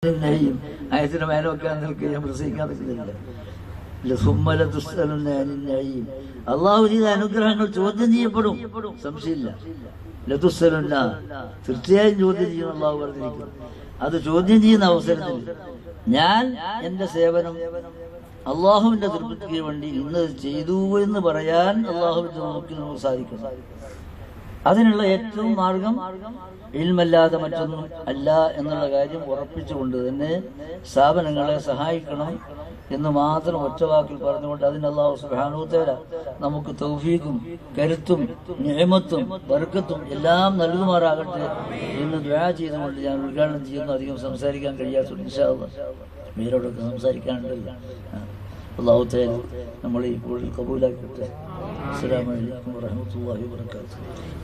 നെയ്യും ആയത്തിന് മേലൊക്കെ നിൽക്കുക ഞാൻ പ്രസംഗിക്കാൻ നിൽക്കുന്നില്ല സുമ്മല ദുസ്തലും അള്ളാഹു ചെയ്ത അനുഗ്രഹങ്ങൾ ചോദ്യം ചെയ്യപ്പെടും സംശയമില്ല ലതുസ്തലുന്ന തീർച്ചയായും ചോദ്യം ചെയ്യുന്ന അള്ളാഹു പറഞ്ഞിരിക്കുന്നു അത് ചോദ്യം ചെയ്യുന്ന അവസരത്തിൽ ഞാൻ എന്റെ സേവനം അള്ളാഹുവിന്റെ തൃപ്തിക്ക് വേണ്ടി ഇന്ന് ചെയ്തു എന്ന് പറയാൻ അള്ളാഹുവിന്റെ നോക്കി നമുക്ക് സാധിക്കണം അതിനുള്ള ഏറ്റവും മാർഗം ഇൽമല്ലാതെ മറ്റൊന്നും അല്ല എന്നുള്ള കാര്യം ഉറപ്പിച്ചുകൊണ്ട് തന്നെ സ്ഥാപനങ്ങളെ സഹായിക്കണം എന്ന് മാത്രം ഒറ്റവാക്കിൽ പറഞ്ഞുകൊണ്ട് അതിന് അള്ളാഹു സുബാനുത്തേര നമുക്ക് തൗഫീഖും കരുത്തും നിയമത്തും ബർക്കത്തും എല്ലാം നൽകുമാറാകട്ടെ എന്ന് ദ്വാ ചെയ്തുകൊണ്ട് ഞാൻ ഉദ്ഘാടനം ചെയ്യുന്നു അധികം സംസാരിക്കാൻ കഴിയാത്ത മീരോടൊക്കെ സംസാരിക്കാനുണ്ടല്ലോ അള്ളാഹു തേല നമ്മൾ ഈ കൂടുതൽ കബൂലാക്കട്ടെ അസ്സാം വലൈക്കും വാഹമത്തല്ലാഹി വാത്തു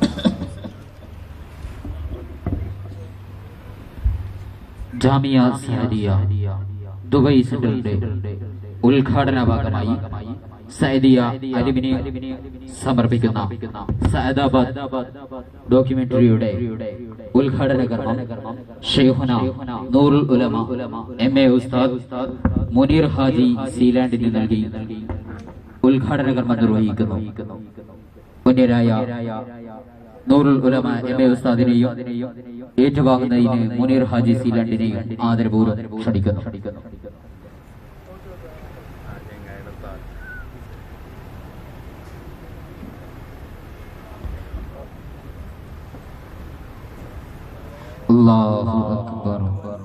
ജാമിയ സഹദിയ ദുബൈ സെന്ററിന്റെ ഉദ്ഘാടന ഭാഗമായി സൈദിയ അലുമിനി സമർപ്പിക്കുന്ന സയദാബാദ് ഡോക്യുമെന്ററിയുടെ ഉദ്ഘാടന കർമ്മം ഷെയ്ഖുന നൂറുൽ ഉലമ എം എ ഉസ്താദ് മുനീർ ഹാജി സീലാൻഡിന് നൽകി ഉദ്ഘാടന കർമ്മം നിർവഹിക്കുന്നു പുണ്യരായ നൂറുൽ ഉലമ എം എ ഉസ്താദിനെയും ഏറ്റുവാങ്ങുന്നതിന് മുനീർ ഹാജി സീലാൻഡിനെയും ആദരപൂർവ്വം ക്ഷണിക്കുന്നു അല്ലാഹു അക്ബർ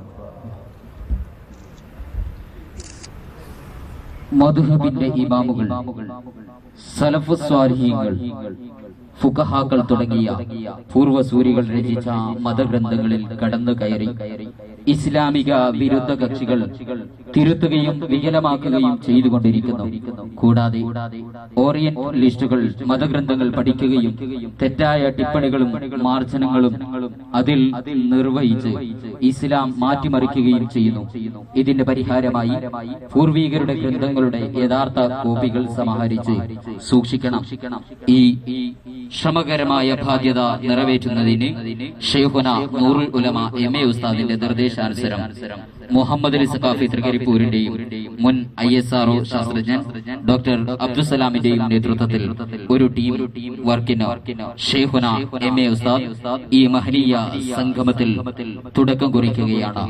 മധുഹബിന്റെ ഇമാമുകൾ സലഫു സ്വാരിഹീങ്ങൾ ഫുഖഹാക്കൾ തുടങ്ങിയ പൂർവസൂരികൾ രചിച്ച മതഗ്രന്ഥങ്ങളിൽ കടന്നു കയറി ഇസ്ലാമിക വിരുദ്ധ കക്ഷികൾ തിരുത്തുകയും വികലമാക്കുകയും ചെയ്തുകൊണ്ടിരിക്കുന്നു കൂടാതെ ഓറിയന്റലിസ്റ്റുകൾ മതഗ്രന്ഥങ്ങൾ പഠിക്കുകയും തെറ്റായ ടിപ്പണികളും മാർജനങ്ങളും അതിൽ നിർവഹിച്ച് ഇസ്ലാം മാറ്റിമറിക്കുകയും ചെയ്യുന്നു ഇതിന്റെ പരിഹാരമായി പൂർവീകരുടെ ഗ്രന്ഥങ്ങളുടെ യഥാർത്ഥ കോപ്പികൾ സമാഹരിച്ച് സൂക്ഷിക്കണം ഈ ശ്രമകരമായ ബാധ്യത നിറവേറ്റുന്നതിന് ഷെയ്ഖുന നൂറുൽ ഉലമ എം എ ഉസ്താദിന്റെ നിർദ്ദേശാനുസരം മുഹമ്മദ് അലി സഖാഫി തൃക്കരിപ്പൂരിന്റെയും മുൻ ഐ എസ് ആർഒ ശാസ്ത്രജ്ഞൻ ഡോക്ടർ അബ്ദുസലാമിന്റെയും നേതൃത്വത്തിൽ ഒരു ടീം വർക്കിന് ഷെയ്ഖുന എം എ ഉസ്താദ് ഈ മഹനീയ സംഗമത്തിൽ തുടക്കം കുറിക്കുകയാണ്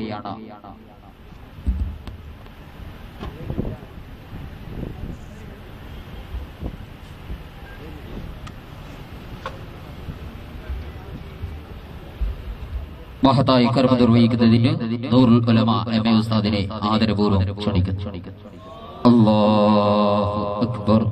മഹത്തായി കർമ്മ നിർവഹിക്കുന്നതിന് നൂറുൽ ഉലമ എം എ ഉസ്താദിനെ ആദരപൂർവ്വം ക്ഷണിക്കുന്നു അല്ലാഹു അക്ബർ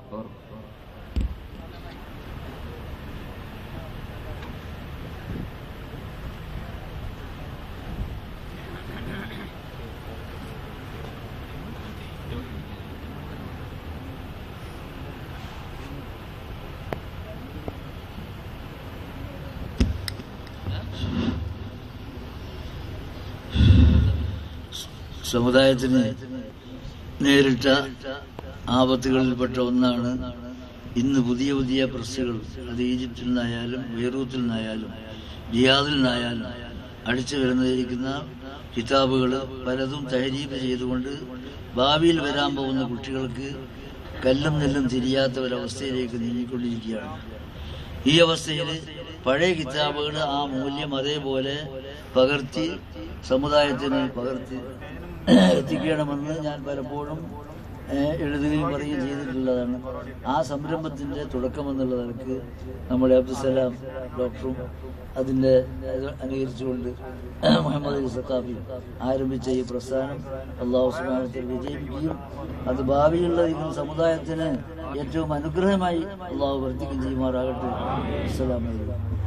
സമുദായത്തിന് നേരിട്ട ആപത്തുകളിൽപ്പെട്ട ഒന്നാണ് ഇന്ന് പുതിയ പുതിയ പ്രസ്സുകൾ അത് ഈജിപ്തിൽ നിന്നായാലും ബെയ്റൂത്തിൽ നിന്നായാലും ജിയാദിൽ നിന്നായാലും അടിച്ചു വരുന്നതിരിക്കുന്ന കിതാബുകൾ പലതും തഹരീബ് ചെയ്തുകൊണ്ട് ഭാവിയിൽ വരാൻ പോകുന്ന കുട്ടികൾക്ക് കല്ലും നെല്ലും തിരിയാത്ത ഒരവസ്ഥയിലേക്ക് നീങ്ങിക്കൊണ്ടിരിക്കുകയാണ് ഈ അവസ്ഥയിൽ പഴയ കിതാബുകൾ ആ മൂല്യം അതേപോലെ പകർത്തി സമുദായത്തിന് പകർത്തി എത്തിക്കണമെന്ന് ഞാൻ പലപ്പോഴും ഏഹ്, എഴുതുകയും പറയുകയും ചെയ്തിട്ടുള്ളതാണ് ആ സംരംഭത്തിന്റെ തുടക്കമെന്നുള്ള നിലക്ക് നമ്മുടെ അബ്ദുസലാം ഡോക്ടറും അതിന്റെ ഇത് അനുകരിച്ചുകൊണ്ട് മുഹമ്മദ് അലി സത്താഫി ആരംഭിച്ച ഈ പ്രസ്ഥാനം അള്ളാഹു സുബാനത്തിൽ വിജയിപ്പിക്കുകയും അത് ഭാവിയുള്ള ഈ സമുദായത്തിന് ഏറ്റവും അനുഗ്രഹമായി അള്ളാഹു വർദ്ധിക്കുകയും ചെയ്യുമാറാകട്ടെ അസ്സലാമു അലൈക്കും